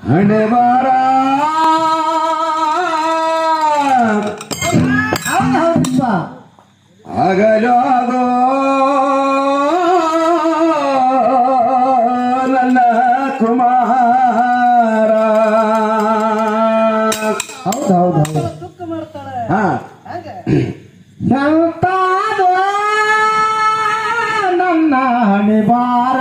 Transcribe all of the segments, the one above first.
ಹಣೆ ಬಾರ ಹೌದು ಹೌದಪ್ಪ ಆಗಲಾಗೋ ನನ್ನ ಕುಮಾರ ಹೌದು ಹೌದು ಹೌದು ದುಃಖ ಮಾಡ್ತಾಳೆ ಹಾ ಹಾಗೆ ಎಂತಾದೋ ನನ್ನ ಹಣಿ ಬಾರ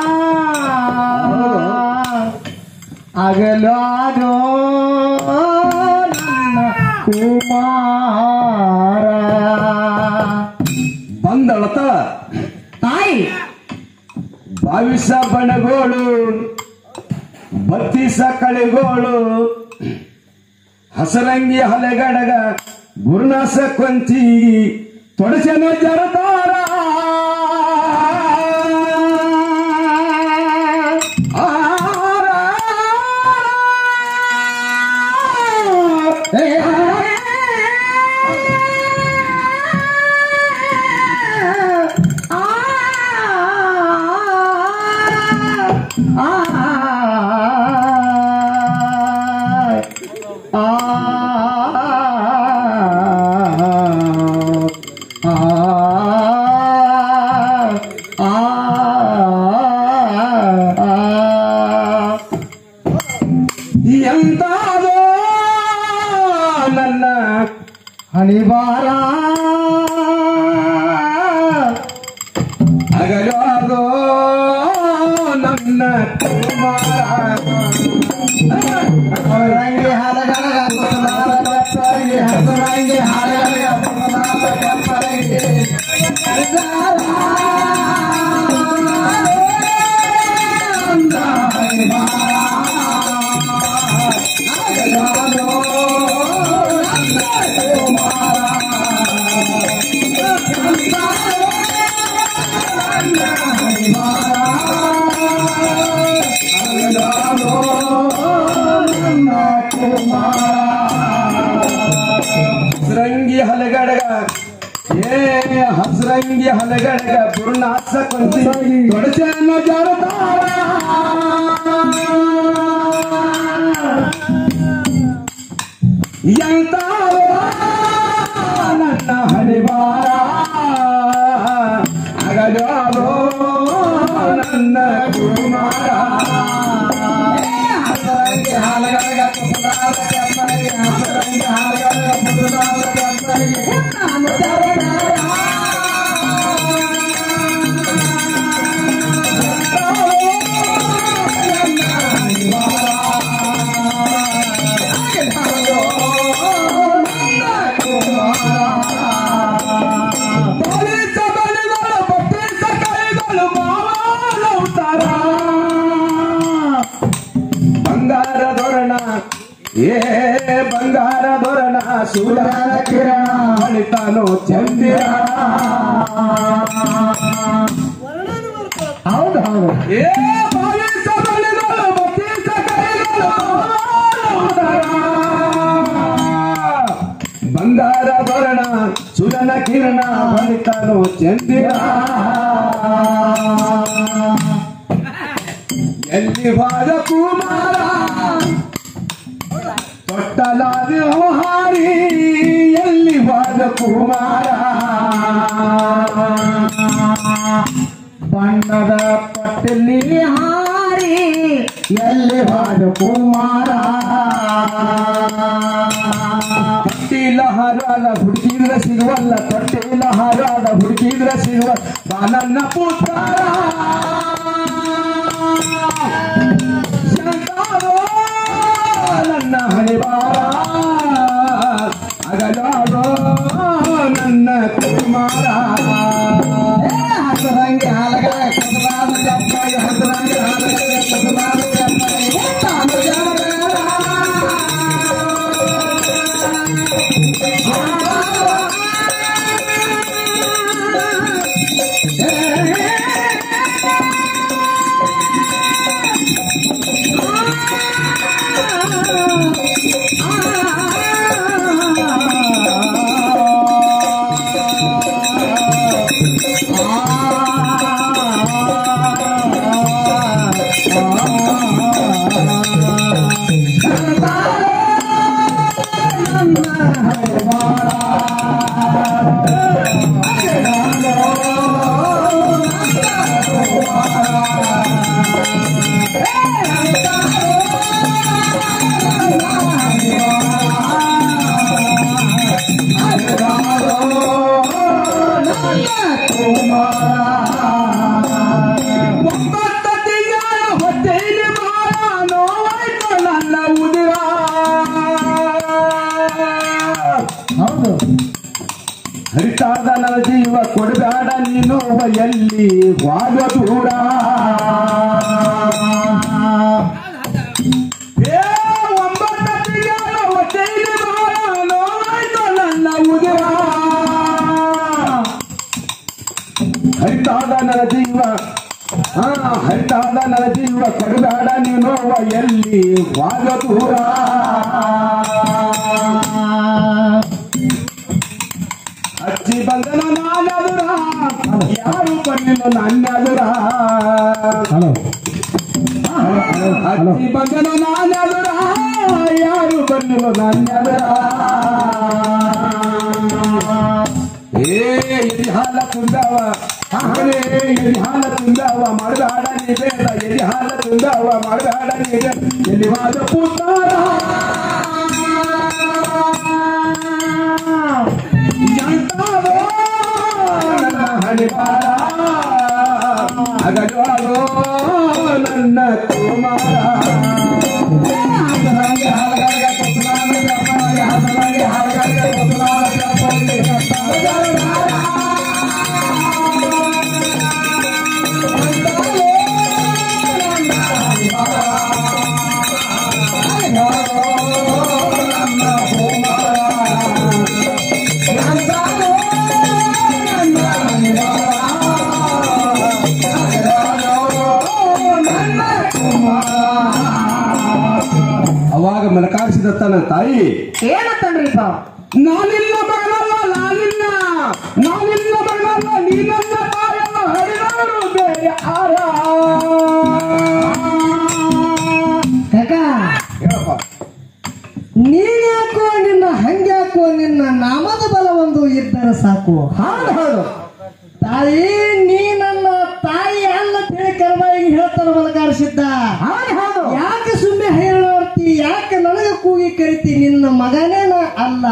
ಅಗಲಾದೋ ನನ್ನ ಕುಮಾರ ಬಂದಳತಳ ತಾಯಿ ಬಾವಿಸ ಬಣಗೋಳು ಬತ್ತಿಸ ಕಳೆಗೋಳು ಹಸರಂಗಿ ಹಲೆಗಡಗ ಗುರುನಾಸ ಕೊಂಚಿ ತೊಡಚನ ಜರತಾರ ಆರ. ಏ, ಆ, ಆ, ಆ, ಎಂತಾದೋ ನನ್ನ ಹಣಿವಾರ ಅಗಲಾಗೋ ನನ್ನ ಕುಮಾರ ರಂಗಿ ಹಾಲಗಲಗ ಪುತ್ತನಾದ ಕಪ್ಪರಿಗೆ ಹಸುರಂಗಿ ಹಾಲಗಲಗ ಪುತ್ತನಾದ ಕಪ್ಪರಿಗೆ ಹರಿದಾರ. ಅಂದ ಹರಿವಾರ. ಅಗಲಾದೋ ನನ್ನ ಕುಮಾರ. ಅಂತಾದೋ ನನ್ನ ಹರಿವಾರ. ಅಗಲಾದೋ ನನ್ನ ಕುಮಾರ. ಹಸ್ರಂಗಿ ಹಲಗಡಗ ಏ ಹಸ್ರಂಗಿ ಹಲಗಡಗ ಪೂರ್ಣಾಸ ಕೊಂಚಿ ತೊಡಚನ ಜರತಾರ ಎಂತ ನನ್ನ ಹಣಿವಾರ ಅಗಲಾಲೋ ನನ್ನ ಕುಮಾರ ಹಸರಂಗಿ ಹಾಲಗಲಗ ಪುತ್ತನಾದ ಕಪ್ಪರಿಗೆ ಹಸರಂಗಿ ಹಾಲಗಲಗ ಪುತ್ತನಾದ ಕಪ್ಪರಿಗೆ ನಾನು ಜರದಾರ. ಪೊಲೀಸ ಬಲಿಗಳು ಬಟ್ಟೀಸ ಕೈಗಳು ಮಾವಾಲೌತಾರ ಬಂಗಾರ ದೊರಣ ಏ ಬಂಗಾರ ದೊರಣ ಸೂರ್ಯನ ಕಿರಣ ಹೊಳಿತಾನು ಚಂದಿರ ವರ್ಣನೆ ಮಾಡ್ತಾಳೆ ಹೌದು ಹೌದು ಏ ಪೊಲೀಸ ಬಲಿಗಳು ಬಟ್ಟೀಸ ಕೈಗಳು ಮಾವಾಲೌತಾರ ಬಂಗಾರ ದೊರಣ ಸೂರ್ಯನ ಕಿರಣ ಹೊಳಿತಾನು ಚಂದಿರ ಎಲ್ಲಿ ಬಾದ ಕುಮಾರ ತೊಟ್ಟಲಾದಿ ಹಾರಿ ಎಲ್ಲಿ ಬಾದ ಕುಮಾರ ಬಣ್ಣದ ಪಟ್ಟಲಿ ಹಾರಿ ಎಲ್ಲಿ ಬಾದ ಕುಮಾರ ತೊಟ್ಟಿಲ ಹಾರಾದ ಹುಡುಕಿದ್ರ ಸಿಗುವಲ್ಲ ತೊಟ್ಟಿಲ ಹಾರಾದ ಹುಡುಕಿದ್ರ ಸಿಗುವ ನನ್ನ ಪುತ್ರ ಶಂಕಾರೋ ನನ್ನ ಹಣಿವಾರ ಅಗಲಾಡೋ ನನ್ನ ಕುಮಾರ ಹಸರಂಗಿ ಹಾಲಗಲ ಕಸರಾದ ಕಪ್ಪಗೆ ಹಸರಂಗಿ ಹಾಲಗಲ ಕಸರಾದ ಕಪ್ಪಗೆ ತಾನು ಜರದಾರ. ಒಂಬತ್ತನೆಯ ಹೊಟ್ಟೆಯಲ್ಲಿ ಬಾಳ ನೋವಾಯ್ತು ನನ್ನ ಉದಿರ ಹೌದು ಹರಿತಾದ ನನ್ನ ಜೀವ ಕೊಡಬೇಡ ನೀನು ಎಲ್ಲಿ ವಾದ ದೂರ ಏ ಒಂಬತ್ತನೆಯ ಹೊಟ್ಟೆಯಲ್ಲಿ ಬಾಳ ನೋವಾಯ್ತು ನನ್ನ ಉದಿರ ಹರಿತಾದ ನನ್ನ ಜೀವ ಹಾ ಹರಿತಾದ ನನ್ನ ಜೀವ ಕೊಡಬೇಡ ನೀನು ಎಲ್ಲಿ ವಾದ ದೂರ ಅಜ್ಜಿ ಬಂದನ ನಾನದುರ ಯಾರು ಬರಲಿಲ್ಲ ನನ್ನದುರ ಹಲೋ ಅಜ್ಜಿ ಬಂದನ ನಾನದುರ ಯಾರು ಬರಲಿಲ್ಲ ನನ್ನದುರ ಏ ಎದಿ ಹಾಲ ತುಂದವ ಮಗನೇ ಎದಿ ಹಾಲ ತುಂದವ ಮಾಡಬೇಡ ನೀ ಬೇಡ ಎದಿ ಹಾಲ ತುಂದವ ಮಾಡಬೇಡ ನೀ ಬೇಡ ಎಲ್ಲಿ ವಾದ ಪುತ್ತಾರ ಎಂತಾದೋ ನನ್ನ ಹಣಿಪಾರ ಅಗಜವಾಗೋ ನನ್ನ ಕುಮಾರ ಅವಾಗ ಮನಕಾರಿಸಿದ ತನ್ನ ತಾಯಿ ಏನತ್ತನ್ರಿಪ್ಪ ನಾನಿಲ್ಲ ಮಗನಲ್ಲ ನಾನಿಲ್ಲ ನಾನಿಲ್ಲ ಮಗನಲ್ಲ ನೀನಲ್ಲ ತಾಯಲ್ಲ ಹರಿದವರು ಬೇರೆ ಆರ ಕಾಕ ಹೇಳಪ್ಪ ನೀನ್ಯಾಕೋ ನಿನ್ನ ಹಂಗ್ಯಾಕೋ ನಿನ್ನ ನಾಮದ ಬಲ ಒಂದು ಇದ್ದರೆ ಸಾಕು ಹೌದು ಹೌದು ತಾಯಿ ನೀ ನನ್ನ ತಾಯಿ ಅಲ್ಲ ತಿಳಿ ಕರ್ಮಾಯಿಗೆ ಹೇಳ್ತಾರ ಮಲಗಾರಿಸಿದ್ದ ಯಾಕೆ ಸುಮ್ಮನೆ ಹೇಳೋರ್ತಿ ಯಾಕೆ ನನಗೆ ಕೂಗಿ ಕರಿತಿ ನಿನ್ನ ಮಗನೇನ ಅಲ್ಲ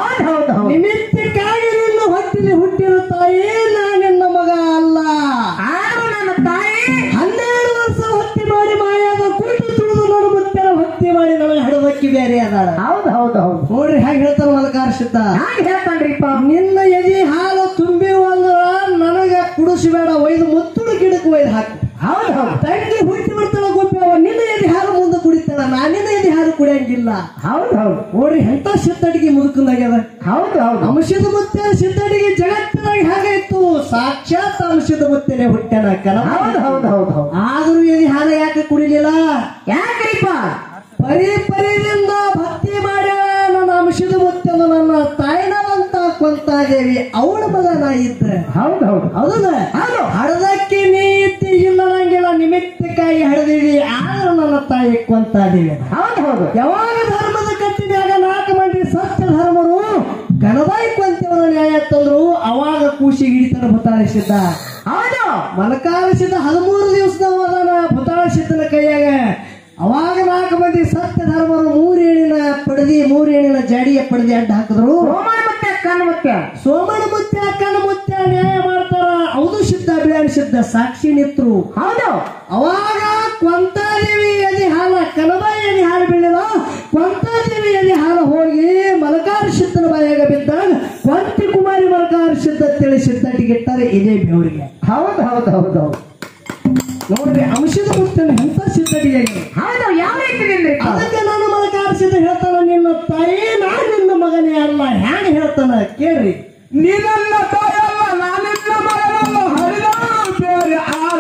ನಿಮಿತ್ತಕ್ಕಾಗಿ ನಿನ್ನ ಹೊಟ್ಟಿಲಿ ಹುಟ್ಟಿದ ತಾಯಿ ನಾ ನಿನ್ನ ಮಗ ಅಲ್ಲ ನನ್ನ ತಾಯಿ ಹನ್ನೆರಡು ವರ್ಷ ಹೊತ್ತಿ ಮಾಡಿ ಮಾಯಾದ ಕುಂಟು ತುಳಿದು ನೋಡು ಮುತ್ತರ ಹೊತ್ತಿ ಮಾಡಿ ನನಗೆ ಹಡದಕ್ಕಿ ಬೇರೆ ಅದಾಳ ಹೌದು ಹೌದು ಹೌದು ನೋಡ್ರಿ ಹೇಗೆ ಹೇಳ್ತಾರ ಮಲಕಾರ್ಷಿದ್ದ ಹೇಳ್ತಾನ್ರಿಪ್ಪ ನಿನ್ನ ಎದಿ ಹಾಲು ತುಂಬಿರುವಂದ್ರ ನನಗ ಕುಡಿಸಬೇಡ ಒಯ್ದು ಮುತ್ತುಡು ಗಿಡಕ್ಕೆ ಒಯ್ದು ಹಾಕು ಹೌದು ಹೌದು ತಂಗಿ ಹುಟ್ಟಿ ಬರ್ತಾಳ ಗೊತ್ತವ ನಿನ್ನ ಎದಿ ಹಾಲು ಮುಂದೆ ಕುಡಿತಾಳ ನಾನಿನ್ನ ಎದಿ ಹಾಲು ಕುಡಿಯಂಗಿಲ್ಲ ಹೌದು ಹೌದು ನೋಡ್ರಿ ಎಂತ ಸಿದ್ದಡಿಗೆ ಮುದುಕನಾಗ್ಯದ ಹೌದು ಹೌದು ಅಂಶದ ಮುತ್ತೆ ಸಿದ್ದಡಿಗೆ ಜಗತ್ತಿನಾಗ ಹೇಗಾಯ್ತು ಸಾಕ್ಷಾತ್ ಅಂಶದ ಮುತ್ತೆನೆ ಹುಟ್ಟನ ಕಲ ಹೌದು ಹೌದು ಹೌದು ಆದ್ರೂ ಎದಿ ಹಾಲು ಯಾಕೆ ಕುಡಿಲಿಲ್ಲ ಯಾಕ್ರಿಪ್ಪ ಪರಿ ಪರಿದಿಂದ ಭಕ್ತಿ ಮಾಡ್ಯಾಳ ನನ್ನ ಅಂಶದ ಮುತ್ತೆನ ನನ್ನ ತಾಯಿನವಂತ ಕೊಂತಾದೇವಿ ಅವಳ ಮಗ ನಾ ಇದ್ರೆ ಹೌದು ಹೌದು ಹೌದಲ್ಲ ಹೌದು ಹಡದಕ್ಕೆ ನೀತಿ ಇಲ್ಲ ನಂಗಿಲ್ಲ ನಿಮಿತ್ತಕ್ಕಾಗಿ ಹಡದೀವಿ ಆದ್ರೆ ನನ್ನ ತಾಯಿ ಕೊಂತಾದೇವಿ ಹೌದು ಹೌದು ಯಾವಾಗ ಧರ್ಮದ ಕಟ್ಟಿದಾಗ ನಾಲ್ಕು ಮಂದಿ ಸತ್ಯ ಧರ್ಮರು ಗಣಬಾಯಿ ಕೊಂತವರ ನ್ಯಾಯ ತಂದ್ರು ಅವಾಗ ಕೂಸಿ ಹಿಡಿತಾರ ಭುತಾಳಿಸಿದ್ದ ಹೌದು ಮಲಕಾಲಿಸಿದ ಹದಿಮೂರು ದಿವಸದವದನ ಭುತಾಳಿಸಿದ್ದನ ಕೈಯಾಗ ಅವಾಗ ನಾಲ್ಕು ಮಂದಿ ಸತ್ಯ ಧರ್ಮರು ಮೂರೇಣಿನ ಪಡೆದಿ ಮೂರೇಣಿನ ಜಡಿಯ ಪಡೆದಿ ಅಡ್ಡ ಹಾಕಿದ್ರು ಸೋಮಣ ಮುತ್ಯ ಅಕ್ಕನ ಮುತ್ಯ ಸೋಮಣ ಮುತ್ಯ ಅಕ್ಕನ ಮುತ್ಯ ನ್ಯಾಯ ಮಾಡ್ತಾರ ಹೌದು ಸಿದ್ಧ ಬಿಳಿಯಾಣ ಸಿದ್ಧ ಸಾಕ್ಷಿ ನಿತ್ರು ಹೌದು ಅವಾಗ ಕೊಂತಾದೇವಿ ಎದಿ ಹಾಲ ಕನಬಾಯಿ ಎದಿ ಹಾಲು ಬೀಳಿದ ಕೊಂತಾದೇವಿ ಎದಿ ಹಾಲು ಹೋಗಿ ಮಲಕಾರ ಸಿದ್ಧನ ಬಾಯಾಗ ಬಿದ್ದಾಗ ಕೊಂತಿ ಕುಮಾರಿ ಮಲಕಾರ ಸಿದ್ಧ ತಿಳಿಸಿದ್ದ ಟಿಗಿಟ್ಟಾರೆ ಇದೇ ಬೆವರಿಗೆ ಹೌದು ಹೌದು ಹೌದು ಹೌದು ನೋಡ್ರಿ ಅಂಶದ ಮುತ್ತನ ಎಂತ ಸಿದ್ಧಟಿಯಾಗಿ ಹೌದು ಯಾವ ರೀತಿ ಅದಕ್ಕೆ ನಾನು ಮಲಕಾರಿಸಿದ ಹೇಳ್ತಾನ ನಿನ್ನ ತಾಯಿ ನಾನು ನಿನ್ನ ಮಗನೇ ಅಲ್ಲ ಹ್ಯಾಂಗ ಹೇಳ್ತಾನ ಕೇಳ್ರಿ ನೀನನ್ನ ತಾಯಲ್ಲ ನಾನಿನ್ನ ಮಗನಲ್ಲ ಹರಿದವರು ಬೇರೆ ಆರ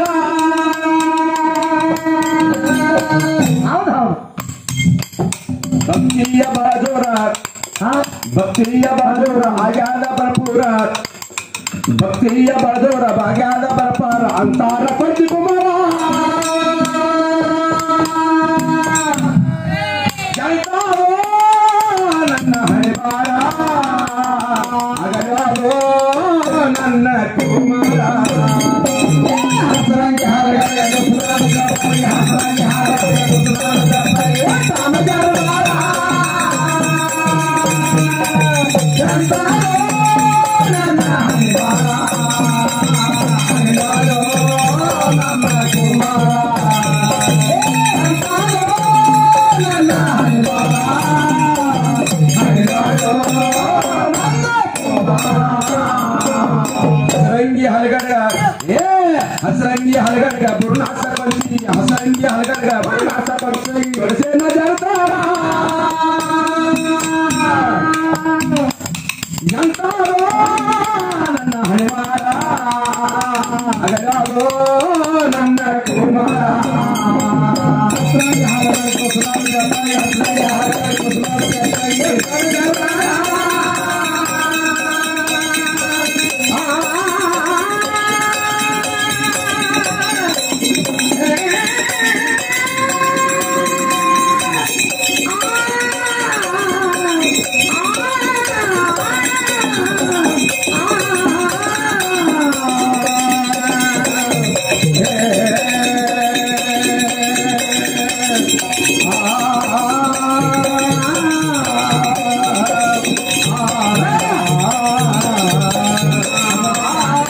ಹೌದು ಹೌದು ಭಕ್ತಿಯ ಬಹದೂರ ಭಕ್ತಿಯ ಬಹದೂರ ಆಗ್ಯಾದ ಭರಪೂರ ಭಕ್ತಿಯ ಬಹದೂರ ಭಾಗ್ಯಾದ ಬರಪಾರ ಅಂತಾರ ಕೊಂಚಿ ಕುಮಾರ ಜೈತಾರೋ ನನ್ನ ಹರಿವಾರ ಅಗಲಾರೋ ನನ್ನ ಕುಮಾರ ಹಸರಂಗಿ ಹರ ಮುತ್ಯ ಹಲಗಡ್ಗ ಬೈಲಾಸ ಪಕ್ಷಿ ಬಡಸೇನ ಜರತಾರ ಎಂತಾರೋ ನನ್ನ ಹಣಿವಾರ ಅಗಲಾಗೋ ನನ್ನ ಕುಮಾರ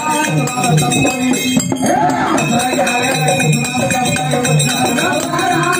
ಆ